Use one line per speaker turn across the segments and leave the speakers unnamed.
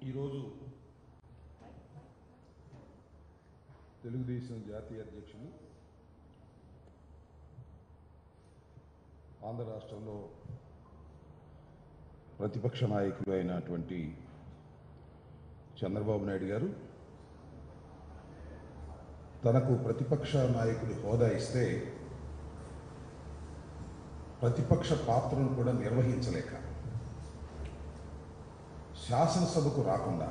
ఈరోజు తెలుగుదేశం జాతీయ అధ్యక్షులు ఆంధ్ర రాష్ట్రంలో ప్రతిపక్ష నాయకులు అయినటువంటి చంద్రబాబు నాయుడు గారు తనకు ప్రతిపక్ష నాయకుడి హోదా ఇస్తే ప్రతిపక్ష పాత్రను కూడా నిర్వహించలేక శాసనసభకు రాకుండా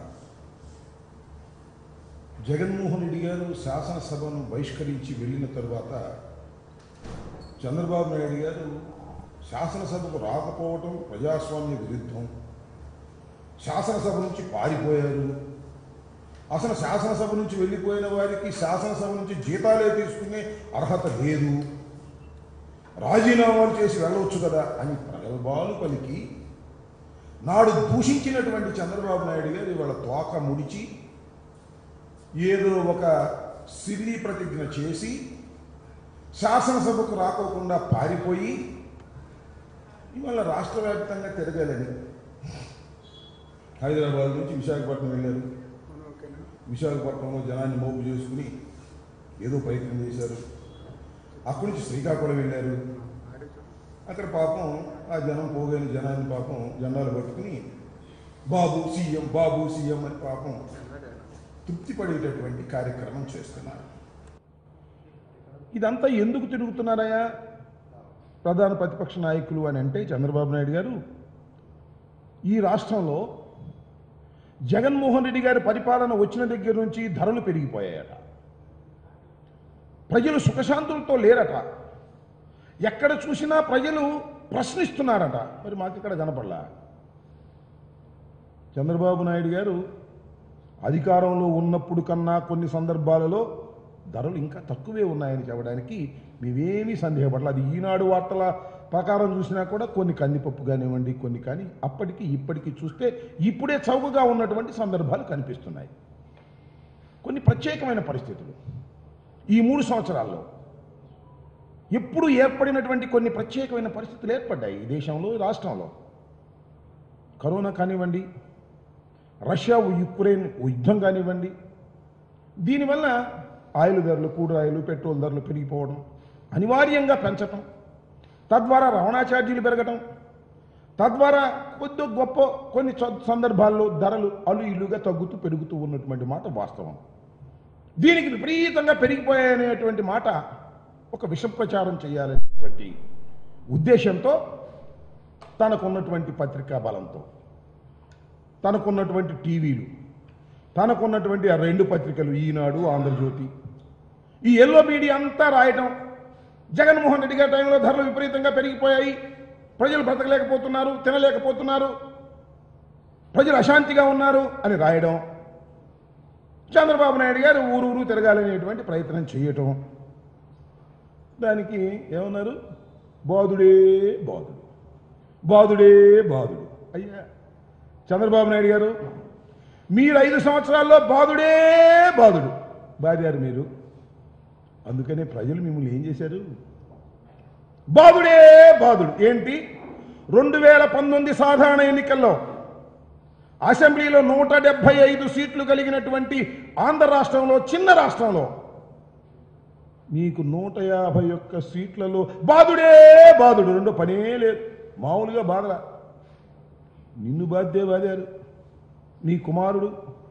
జగన్మోహన్ రెడ్డి గారు శాసనసభను బహిష్కరించి వెళ్ళిన తరువాత చంద్రబాబు నాయుడు గారు శాసనసభకు రాకపోవటం ప్రజాస్వామ్య విరుద్ధం శాసనసభ నుంచి పారిపోయారు అసలు శాసనసభ నుంచి వెళ్ళిపోయిన వారికి శాసనసభ నుంచి జీతాలే తీసుకునే అర్హత లేదు రాజీనామాలు చేసి వెళ్ళవచ్చు కదా అని ప్రగల్భాలు పలికి నాడు దూషించినటువంటి చంద్రబాబు నాయుడు గారు ఇవాళ తోక ముడిచి ఏదో ఒక సిల్లి ప్రతిజ్ఞ చేసి శాసనసభకు రాకోకుండా పారిపోయి ఇవాళ రాష్ట్ర వ్యాప్తంగా తిరగాలని హైదరాబాద్ నుంచి విశాఖపట్నం వెళ్ళారు విశాఖపట్నంలో జనాన్ని మోపు చేసుకుని ఏదో ప్రయత్నం చేశారు అక్కడి నుంచి శ్రీకాకుళం వెళ్ళారు అక్కడ పాపం ఆ జనం పోగైన జనాన్ని పాపం జెండాలు పట్టుకుని బాబు సీఎం బాబు సీఎం అని పాపం తృప్తి పడేటటువంటి కార్యక్రమం చేస్తున్నారు ఇదంతా ఎందుకు తిరుగుతున్నారయ్యా ప్రధాన ప్రతిపక్ష నాయకులు అని అంటే చంద్రబాబు నాయుడు గారు ఈ రాష్ట్రంలో జగన్మోహన్ రెడ్డి గారి పరిపాలన వచ్చిన దగ్గర నుంచి ధరలు పెరిగిపోయాయట ప్రజలు సుఖశాంతులతో లేరట ఎక్కడ చూసినా ప్రజలు ప్రశ్నిస్తున్నారట మరి మాకు ఇక్కడ కనపడలా చంద్రబాబు నాయుడు గారు అధికారంలో ఉన్నప్పుడు కన్నా కొన్ని సందర్భాలలో ధరలు ఇంకా తక్కువే ఉన్నాయని చెప్పడానికి మేమేమీ సందేహపడలేదు అది ఈనాడు వార్తల ప్రకారం చూసినా కూడా కొన్ని కందిపప్పు కానివ్వండి కొన్ని కానీ అప్పటికి ఇప్పటికి చూస్తే ఇప్పుడే చౌకగా ఉన్నటువంటి సందర్భాలు కనిపిస్తున్నాయి కొన్ని ప్రత్యేకమైన పరిస్థితులు ఈ మూడు సంవత్సరాల్లో ఎప్పుడు ఏర్పడినటువంటి కొన్ని ప్రత్యేకమైన పరిస్థితులు ఏర్పడ్డాయి ఈ దేశంలో ఈ రాష్ట్రంలో కరోనా కానివ్వండి రష్యా యుక్రెయిన్ యుద్ధం కానివ్వండి దీనివల్ల ఆయిల్ ధరలు కూడు ఆయిల్ పెట్రోల్ ధరలు పెరిగిపోవడం అనివార్యంగా పెంచటం తద్వారా రవాణా ఛార్జీలు పెరగటం తద్వారా కొద్ది గొప్ప కొన్ని చ- సందర్భాల్లో ధరలు అలు ఇల్లుగా తగ్గుతూ పెరుగుతూ ఉన్నటువంటి మాట వాస్తవం దీనికి విపరీతంగా పెరిగిపోయాయనేటువంటి మాట ఒక విష ప్రచారం చేయాలనేటువంటి ఉద్దేశంతో తనకున్నటువంటి పత్రికా బలంతో తనకున్నటువంటి టీవీలు తనకున్నటువంటి ఆ రెండు పత్రికలు ఈనాడు ఆంధ్రజ్యోతి ఈ ఎల్లో మీడియా అంతా రాయటం జగన్మోహన్ రెడ్డి గారి టైంలో ధరలు విపరీతంగా పెరిగిపోయాయి ప్రజలు బ్రతకలేకపోతున్నారు తినలేకపోతున్నారు ప్రజలు అశాంతిగా ఉన్నారు అని రాయడం చంద్రబాబు నాయుడు గారు ఊరు ఊరు తిరగాలనేటువంటి ప్రయత్నం చేయటం దానికి ఏమన్నారు బాధుడే బాధుడు బాధుడే బాధుడు అయ్యా చంద్రబాబు నాయుడు గారు మీరు ఐదు సంవత్సరాల్లో బాధుడే బాధుడు బాధారు మీరు అందుకనే ప్రజలు మిమ్మల్ని ఏం చేశారు బాధుడే బాధుడు ఏంటి రెండు వేల పంతొమ్మిది సాధారణ ఎన్నికల్లో అసెంబ్లీలో నూట డెబ్బై ఐదు సీట్లు కలిగినటువంటి ఆంధ్ర రాష్ట్రంలో చిన్న రాష్ట్రంలో మీకు నూట యాభై ఒక్క సీట్లలో బాధుడే బాధుడు రెండో పనే లేదు మామూలుగా బాధలా నిన్ను బాధ్యే బాధారు నీ కుమారుడు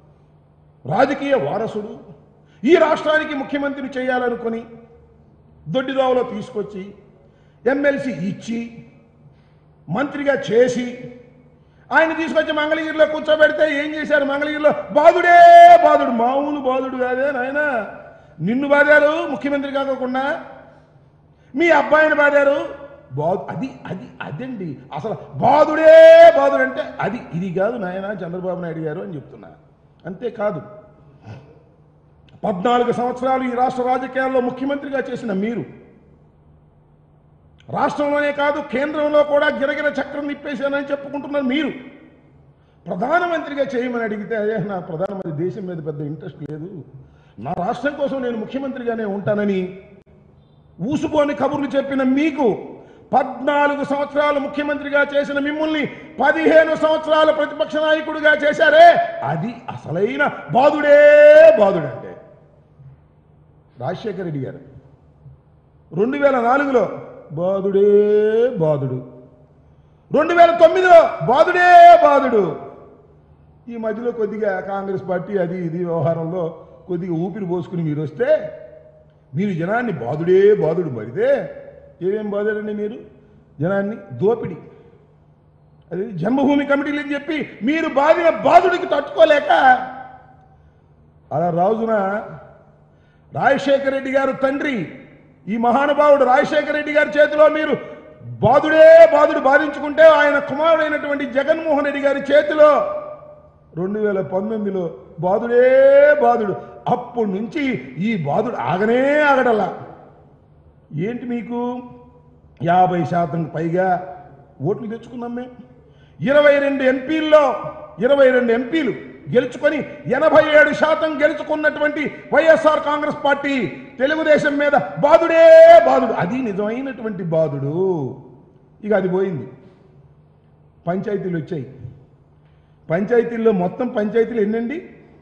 రాజకీయ వారసుడు ఈ రాష్ట్రానికి ముఖ్యమంత్రిని చేయాలనుకొని దొడ్డిదావలో తీసుకొచ్చి ఎమ్మెల్సీ ఇచ్చి మంత్రిగా చేసి ఆయన తీసుకొచ్చి మంగళగిరిలో కూర్చోబెడితే ఏం చేశారు మంగళగిరిలో బాధుడే బాధుడు మామూలు బాధుడు కాదే నాయన నిన్ను బాధారు ముఖ్యమంత్రి కాకోకుండా మీ అబ్బాయిని బాధారు బాధు అది అది అదండి అసలు బాధుడే బాధుడు అంటే అది ఇది కాదు నాయన చంద్రబాబు నాయుడు గారు అని చెప్తున్నా అంతేకాదు పద్నాలుగు సంవత్సరాలు ఈ రాష్ట్ర రాజకీయాల్లో ముఖ్యమంత్రిగా చేసిన మీరు రాష్ట్రంలోనే కాదు కేంద్రంలో కూడా గిరగిర చక్రం తిప్పేశానని చెప్పుకుంటున్నారు మీరు ప్రధానమంత్రిగా చేయమని అడిగితే అయ్యా నా ప్రధానమంత్రి దేశం మీద పెద్ద ఇంట్రెస్ట్ లేదు నా రాష్ట్రం కోసం నేను ముఖ్యమంత్రిగానే ఉంటానని ఊసుపోని కబుర్లు చెప్పిన మీకు పద్నాలుగు సంవత్సరాలు ముఖ్యమంత్రిగా చేసిన మిమ్మల్ని పదిహేను సంవత్సరాలు ప్రతిపక్ష నాయకుడిగా చేశారే అది అసలైన బాధుడే బాధుడంటే రాజశేఖర రెడ్డి గారు రెండు వేల నాలుగులో బాధుడే బాధుడు రెండు వేల తొమ్మిదిలో బాధుడే బాధుడు ఈ మధ్యలో కొద్దిగా కాంగ్రెస్ పార్టీ అది ఇది వ్యవహారంలో కొద్దిగా ఊపిరి పోసుకుని మీరు వస్తే మీరు జనాన్ని బాధుడే బాధుడు మరిదే ఏమేం బాధాడండి మీరు జనాన్ని దోపిడి అది జన్మభూమి కమిటీలు అని చెప్పి మీరు బాధిన బాధుడికి తట్టుకోలేక అలా రాజున రాజశేఖర రెడ్డి గారు తండ్రి ఈ మహానుభావుడు రాజశేఖర రెడ్డి గారి చేతిలో మీరు బాధుడే బాధుడు బాధించుకుంటే ఆయన కుమారుడైనటువంటి జగన్మోహన్ రెడ్డి గారి చేతిలో రెండు వేల పంతొమ్మిదిలో బాధుడే బాధుడు అప్పటి నుంచి ఈ బాధుడు ఆగనే ఆగడలా ఏంటి మీకు యాభై శాతం పైగా ఓట్లు తెచ్చుకున్నాం మేము ఇరవై రెండు ఎంపీల్లో ఇరవై రెండు ఎంపీలు గెలుచుకొని ఎనభై ఏడు శాతం గెలుచుకున్నటువంటి వైఎస్ఆర్ కాంగ్రెస్ పార్టీ తెలుగుదేశం మీద బాధుడే బాధుడు అది నిజమైనటువంటి బాధుడు ఇక అది పోయింది పంచాయతీలు వచ్చాయి పంచాయతీల్లో మొత్తం పంచాయతీలు ఎన్నండి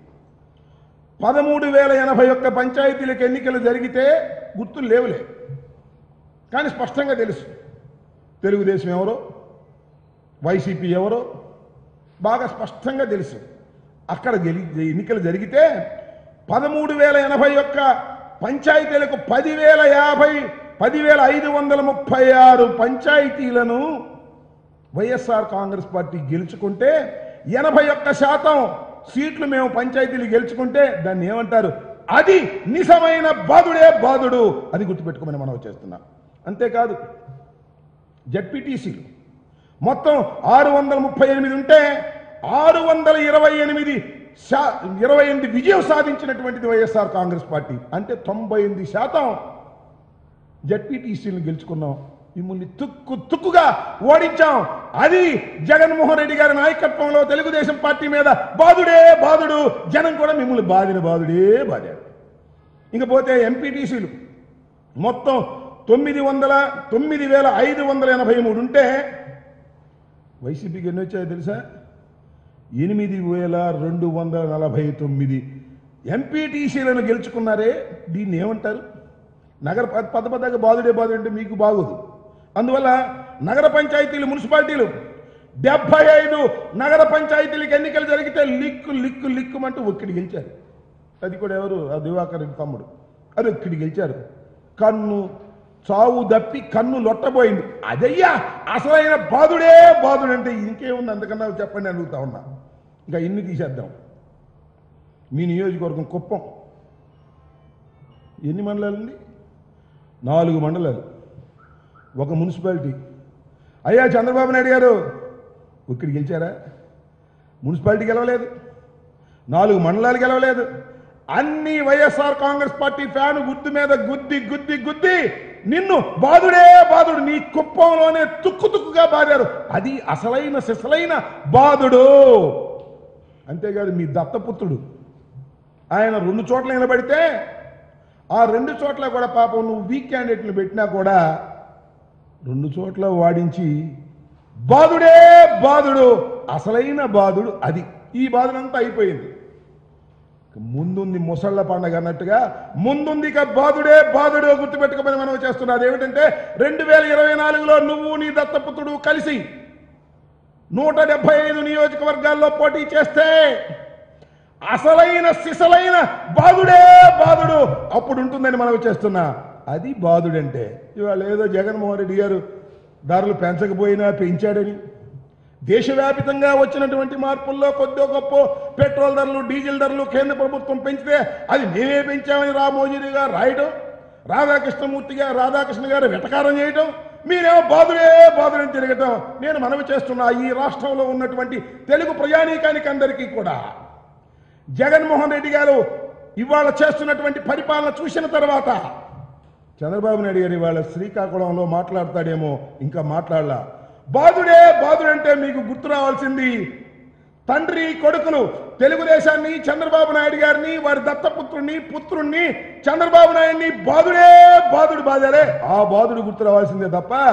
పదమూడు వేల ఎనభై ఒక్క పంచాయతీలకు ఎన్నికలు జరిగితే గుర్తులు లేవులే కానీ స్పష్టంగా తెలుసు తెలుగుదేశం ఎవరో వైసీపీ ఎవరో బాగా స్పష్టంగా తెలుసు అక్కడ గెలి ఎన్నికలు జరిగితే పదమూడు వేల ఎనభై ఒక్క పంచాయతీలకు పదివేల యాభై పదివేల ఐదు వందల ముప్పై ఆరు పంచాయతీలను వైఎస్ఆర్ కాంగ్రెస్ పార్టీ గెలుచుకుంటే ఎనభై ఒక్క శాతం సీట్లు మేము పంచాయతీలు గెలుచుకుంటే దాన్ని ఏమంటారు అది నిజమైన బాధుడే బాధుడు అది గుర్తుపెట్టుకోమని మనం చేస్తున్నాం అంతేకాదు జడ్పీటీసీలు మొత్తం ఆరు వందల ముప్పై ఎనిమిది ఉంటే ఆరు వందల ఇరవై ఎనిమిది శా ఇరవై ఎనిమిది విజయం సాధించినటువంటిది వైఎస్ఆర్ కాంగ్రెస్ పార్టీ అంటే తొంభై ఎనిమిది శాతం జడ్పీటీసీలను గెలుచుకున్నాం మిమ్మల్ని తుక్కు తుక్కుగా ఓడించాం అది జగన్మోహన్ రెడ్డి గారి నాయకత్వంలో తెలుగుదేశం పార్టీ మీద బాధుడే బాధుడు జనం కూడా మిమ్మల్ని బాధిన బాధుడే బాధాడు ఇంకపోతే ఎంపీటీసీలు మొత్తం తొమ్మిది వందల తొమ్మిది వేల ఐదు వందల ఎనభై మూడు ఉంటే వైసీపీకి ఎన్ని వచ్చాయో తెలుసా ఎనిమిది వేల రెండు వందల నలభై తొమ్మిది ఎంపీటీసీలను గెలుచుకున్నారే దీన్ని ఏమంటారు నగర ప- పద పదగా బాధుడే బాధుడు అంటే మీకు బాగోదు అందువల్ల నగర పంచాయతీలు మున్సిపాలిటీలు డెబ్బై ఐదు నగర పంచాయతీలకు ఎన్నికలు జరిగితే లిక్కు లిక్కు లిక్కుమంటూ ఒక్కడి గెలిచారు అది కూడా ఎవరు ఆ దివాకర్ రెడ్డి తమ్ముడు అది ఒక్కడి గెలిచారు కన్ను చావు దప్పి కన్ను లొట్టబోయింది అదయ్యా అసలైన బాధుడే బాధుడు అంటే ఇంకేముంది అంతకన్నా చెప్పండి అని అడుగుతా ఉన్నా ఇంకా ఇన్ని తీసేద్దాం మీ నియోజకవర్గం కుప్పం ఎన్ని మండలాలండి నాలుగు మండలాలు ఒక మున్సిపాలిటీ అయ్యా చంద్రబాబు నాయుడు గారు ఇక్కడ గెలిచారా మున్సిపాలిటీ గెలవలేదు నాలుగు మండలాలు గెలవలేదు అన్ని వైఎస్ఆర్ కాంగ్రెస్ పార్టీ ఫ్యాన్ గుర్తు మీద గుద్ది గుద్ది గుద్ది నిన్ను బాధుడే బాధుడు నీ కుప్పంలోనే తుక్కు తుక్కుగా బాధారు అది అసలైన సిసలైన బాధుడు అంతేకాదు మీ దత్తపుత్రుడు ఆయన రెండు చోట్ల నిలబడితే ఆ రెండు చోట్ల కూడా పాపం నువ్వు వీక్ క్యాండిడేట్లు పెట్టినా కూడా రెండు చోట్ల వాడించి బాధుడే బాధుడు అసలైన బాధుడు అది ఈ బాధనంతా అయిపోయింది ఇక ముందుంది ముసళ్ళ పండగ అన్నట్టుగా ముందుంది ఇక బాధుడే బాధుడు గుర్తుపెట్టుకోమని మనం చేస్తున్నాం అదేమిటంటే రెండు వేల ఇరవై నాలుగులో నువ్వు నీ దత్తపుత్రుడు కలిసి నూట డెబ్బై ఐదు నియోజకవర్గాల్లో పోటీ చేస్తే అసలైన సిసలైన బాధుడే బాధుడు అప్పుడు ఉంటుందని మనం చేస్తున్నా అది బాధుడంటే ఇవాళ ఏదో జగన్మోహన్ రెడ్డి గారు ధరలు పెంచకపోయినా పెంచాడని దేశవ్యాపితంగా వచ్చినటువంటి మార్పుల్లో కొద్దో గొప్ప పెట్రోల్ ధరలు డీజిల్ ధరలు కేంద్ర ప్రభుత్వం పెంచితే అది మేమే పెంచామని రామోజీ గారు రాయడం రాధాకృష్ణమూర్తి గారు రాధాకృష్ణ గారు వెటకారం చేయటం మీరేమో బాధుడే బాధుడని తిరగటం నేను మనవి చేస్తున్నా ఈ రాష్ట్రంలో ఉన్నటువంటి తెలుగు ప్రయాణికానికి అందరికీ కూడా జగన్మోహన్ రెడ్డి గారు ఇవాళ చేస్తున్నటువంటి పరిపాలన చూసిన తర్వాత చంద్రబాబు నాయుడు గారు ఇవాళ శ్రీకాకుళంలో మాట్లాడతాడేమో ఇంకా మాట్లాడలా బాధుడే బాధుడంటే మీకు గుర్తు రావాల్సింది తండ్రి కొడుకులు తెలుగుదేశాన్ని చంద్రబాబు నాయుడు గారిని వారి దత్తపుత్రుణ్ణి పుత్రుణ్ణి చంద్రబాబు నాయుడిని బాధుడే బాధుడు బాధారే ఆ బాధుడు గుర్తు రావాల్సిందే తప్ప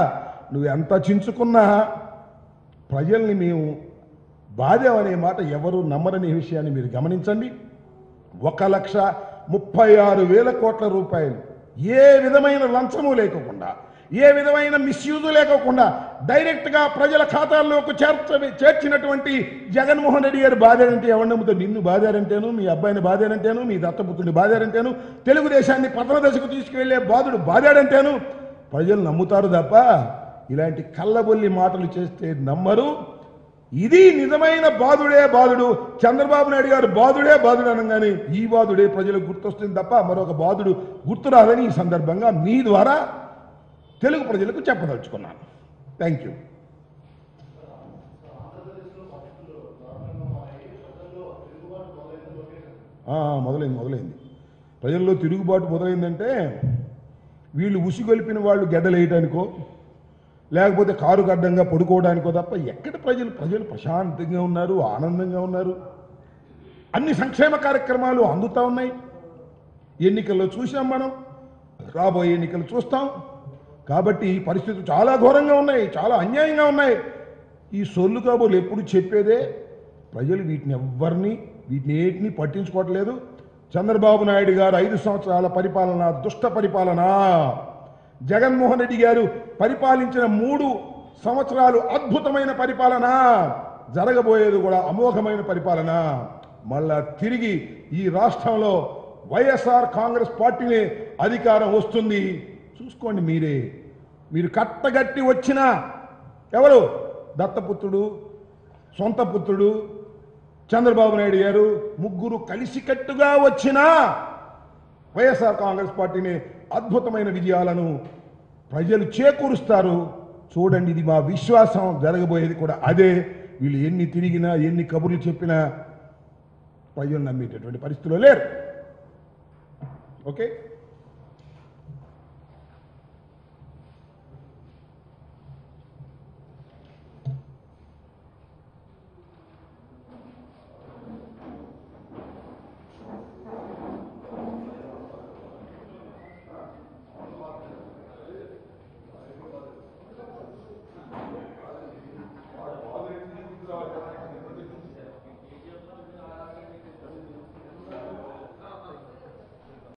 నువ్వు ఎంత చించుకున్నా ప్రజల్ని మేము బాధ్యమనే మాట ఎవరు నమ్మరనే విషయాన్ని మీరు గమనించండి ఒక లక్ష ముప్పై ఆరు వేల కోట్ల రూపాయలు ఏ విధమైన లంచము లేకోకుండా ఏ విధమైన మిస్యూజ్ లేకోకుండా డైరెక్ట్గా ప్రజల ఖాతాల్లోకి చేర్చ చేర్చినటువంటి జగన్మోహన్ రెడ్డి గారు బాధారంటే ఎవరిని నమ్ముతారు నిన్ను బాధారంటేను మీ అబ్బాయిని బాధారంటేను మీ దత్తపుత్రుని బాధారంటేను తెలుగుదేశాన్ని పతన దశకు తీసుకువెళ్లే బాధుడు బాధాడంటేను ప్రజలు నమ్ముతారు తప్ప ఇలాంటి కళ్ళబొల్లి మాటలు చేస్తే నమ్మరు ఇది నిజమైన బాధుడే బాధుడు చంద్రబాబు నాయుడు గారు బాధుడే బాధుడు అనగానే ఈ బాధుడే ప్రజలకు గుర్తొస్తుంది తప్ప మరొక బాధుడు గుర్తు రాదని ఈ సందర్భంగా మీ ద్వారా తెలుగు ప్రజలకు చెప్పదలుచుకున్నాను థ్యాంక్ యూ ఆ, మొదలైంది మొదలైంది ప్రజల్లో తిరుగుబాటు మొదలైందంటే వీళ్ళు ఉసిగొలిపిన వాళ్ళు గెడ్డలేయటానికో లేకపోతే కారు గడ్డంగా పడుకోవడానికో తప్ప ఎక్కడ ప్రజలు ప్రజలు ప్రశాంతంగా ఉన్నారు ఆనందంగా ఉన్నారు అన్ని సంక్షేమ కార్యక్రమాలు అందుతా ఉన్నాయి ఎన్నికల్లో చూసాం మనం రాబోయే ఎన్నికలు చూస్తాం కాబట్టి ఈ పరిస్థితులు చాలా ఘోరంగా ఉన్నాయి చాలా అన్యాయంగా ఉన్నాయి ఈ సొల్లు కాబోలు ఎప్పుడు చెప్పేదే ప్రజలు వీటిని ఎవ్వరిని వీటిని ఏటిని పట్టించుకోవట్లేదు చంద్రబాబు నాయుడు గారు ఐదు సంవత్సరాల పరిపాలన దుష్ట పరిపాలన జగన్మోహన్ రెడ్డి గారు పరిపాలించిన మూడు సంవత్సరాలు అద్భుతమైన పరిపాలన జరగబోయేది కూడా అమోఘమైన పరిపాలన మళ్ళా తిరిగి ఈ రాష్ట్రంలో వైఎస్ఆర్ కాంగ్రెస్ పార్టీనే అధికారం వస్తుంది చూసుకోండి మీరే మీరు కట్టగట్టి వచ్చిన ఎవరు దత్తపుత్రుడు సొంత పుత్రుడు చంద్రబాబు నాయుడు గారు ముగ్గురు కలిసికట్టుగా వచ్చినా వైఎస్ఆర్ కాంగ్రెస్ పార్టీని అద్భుతమైన విజయాలను ప్రజలు చేకూరుస్తారు చూడండి ఇది మా విశ్వాసం జరగబోయేది కూడా అదే వీళ్ళు ఎన్ని తిరిగినా ఎన్ని కబుర్లు చెప్పినా ప్రజలు నమ్మేటటువంటి పరిస్థితిలో లేరు ఓకే